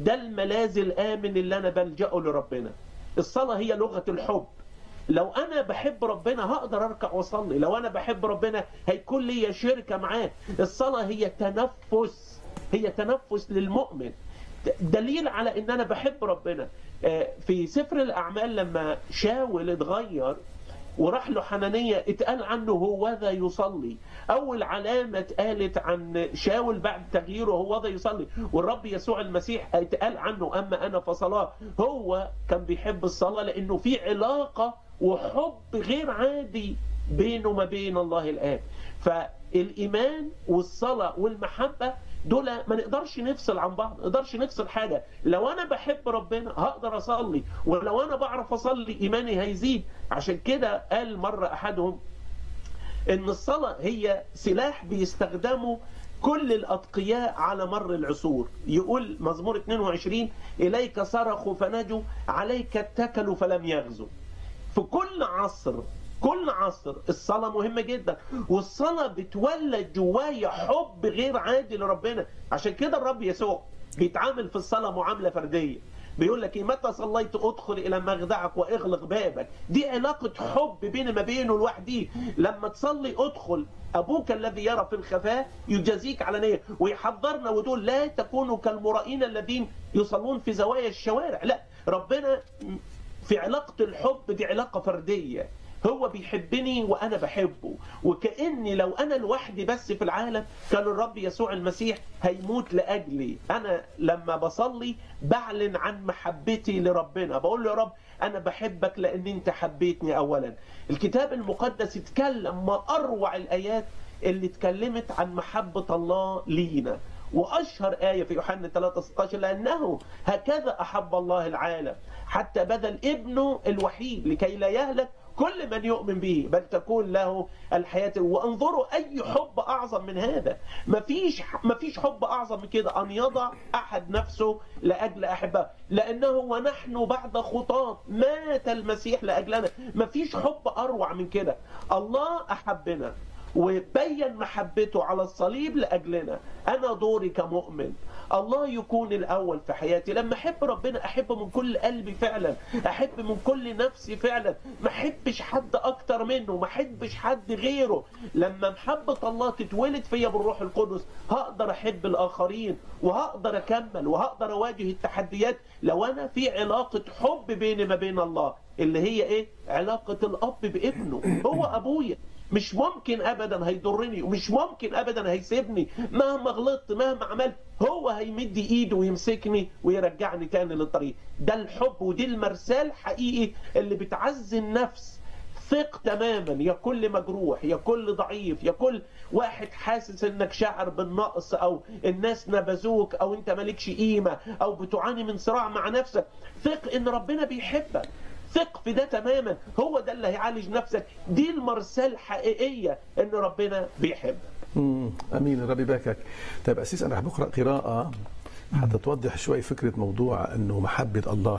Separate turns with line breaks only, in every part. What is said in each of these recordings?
ده الملاذ الآمن اللي أنا بلجأه لربنا الصلاة هي لغة الحب لو انا بحب ربنا هقدر اركع واصلي لو انا بحب ربنا هيكون لي شركه معاه الصلاه هي تنفس هي تنفس للمؤمن دليل على ان انا بحب ربنا في سفر الاعمال لما شاول اتغير وراح له حنانية اتقال عنه هو ذا يصلي أول علامة اتقالت عن شاول بعد تغييره هو ذا يصلي والرب يسوع المسيح اتقال عنه أما أنا فصلاة هو كان بيحب الصلاة لأنه في علاقة وحب غير عادي بينه وما بين الله الآب فالإيمان والصلاة والمحبة دول ما نقدرش نفصل عن بعض ما نقدرش نفصل حاجة لو أنا بحب ربنا هقدر أصلي ولو أنا بعرف أصلي إيماني هيزيد عشان كده قال مرة أحدهم إن الصلاة هي سلاح بيستخدمه كل الأتقياء على مر العصور يقول مزمور 22 إليك صرخوا فنجوا عليك اتكلوا فلم يغزوا في كل عصر كل عصر الصلاة مهمة جدا والصلاة بتولد جوايا حب غير عادي لربنا عشان كده الرب يسوع بيتعامل في الصلاة معاملة فردية بيقول لك متى صليت ادخل الى مخدعك واغلق بابك دي علاقه حب بين ما بينه لوحده لما تصلي ادخل ابوك الذي يرى في الخفاء يجازيك علانيه ويحذرنا وتقول لا تكونوا كالمرائين الذين يصلون في زوايا الشوارع لا ربنا في علاقه الحب دي علاقه فرديه هو بيحبني وانا بحبه وكاني لو انا لوحدي بس في العالم كان الرب يسوع المسيح هيموت لاجلي انا لما بصلي بعلن عن محبتي لربنا بقول له يا رب انا بحبك لان انت حبيتني اولا الكتاب المقدس اتكلم ما اروع الايات اللي اتكلمت عن محبه الله لينا واشهر ايه في يوحنا 3 16 لانه هكذا احب الله العالم حتى بذل ابنه الوحيد لكي لا يهلك كل من يؤمن به بل تكون له الحياة وانظروا أي حب أعظم من هذا مفيش, مفيش حب أعظم من كده أن يضع أحد نفسه لأجل أحبه لأنه ونحن بعد خطاة مات المسيح لأجلنا مفيش حب أروع من كده الله أحبنا وبين محبته على الصليب لأجلنا أنا دوري كمؤمن الله يكون الأول في حياتي لما أحب ربنا أحب من كل قلبي فعلا أحب من كل نفسي فعلا ما أحبش حد أكتر منه ما أحبش حد غيره لما محبة الله تتولد فيا بالروح القدس هقدر أحب الآخرين وهقدر أكمل وهقدر أواجه التحديات لو أنا في علاقة حب بيني ما بين الله اللي هي إيه علاقة الأب بابنه هو أبويا مش ممكن ابدا هيضرني ومش ممكن ابدا هيسيبني مهما غلطت مهما عملت هو هيمد ايده ويمسكني ويرجعني تاني للطريق ده الحب ودي المرسال الحقيقي اللي بتعزي النفس ثق تماما يا كل مجروح يا كل ضعيف يا كل واحد حاسس انك شاعر بالنقص او الناس نبذوك او انت مالكش قيمه او بتعاني من صراع مع نفسك ثق ان ربنا بيحبك ثق في ده تماما هو ده اللي هيعالج نفسك دي المرسال الحقيقية ان ربنا بيحبك
امين الرب يباركك طيب اسيس انا رح بقرا قراءه حتى توضح شوي فكره موضوع انه محبه الله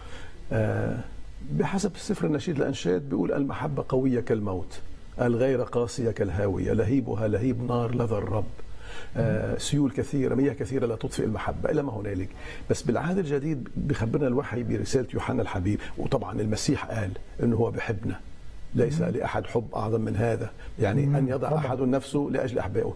آه بحسب سفر النشيد الانشاد بيقول المحبه قويه كالموت الغير قاسيه كالهاويه لهيبها لهيب نار لظى الرب آه سيول كثيره مياه كثيره لا تطفئ المحبه الى ما هنالك بس بالعهد الجديد بخبرنا الوحي برساله يوحنا الحبيب وطبعا المسيح قال انه هو بحبنا ليس لاحد حب اعظم من هذا يعني ان يضع احد نفسه لاجل احبائه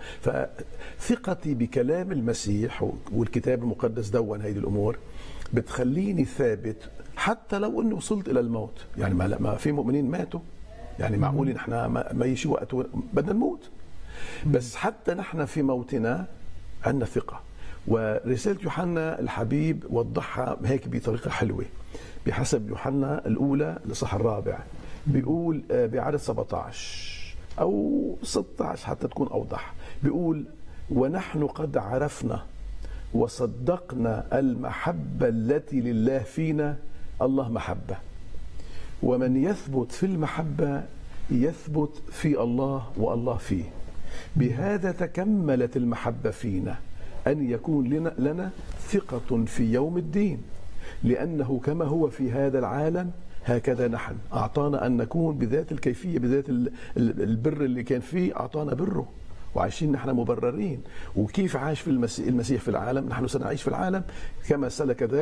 فثقتي بكلام المسيح والكتاب المقدس دون هذه الامور بتخليني ثابت حتى لو اني وصلت الى الموت يعني ما, ما في مؤمنين ماتوا يعني معقول نحن ما, ما يجي وقت بدنا نموت بس حتى نحن في موتنا عندنا ثقة ورسالة يوحنا الحبيب وضحها هيك بطريقة حلوة بحسب يوحنا الأولى الإصحاح الرابع بيقول بعدد 17 أو 16 حتى تكون أوضح بيقول ونحن قد عرفنا وصدقنا المحبة التي لله فينا الله محبة ومن يثبت في المحبة يثبت في الله والله فيه بهذا تكملت المحبة فينا أن يكون لنا, لنا ثقة في يوم الدين لأنه كما هو في هذا العالم هكذا نحن أعطانا أن نكون بذات الكيفية بذات البر اللي كان فيه أعطانا بره وعايشين نحن مبررين وكيف عاش في المسيح, المسيح في العالم نحن سنعيش في العالم كما سلك ذلك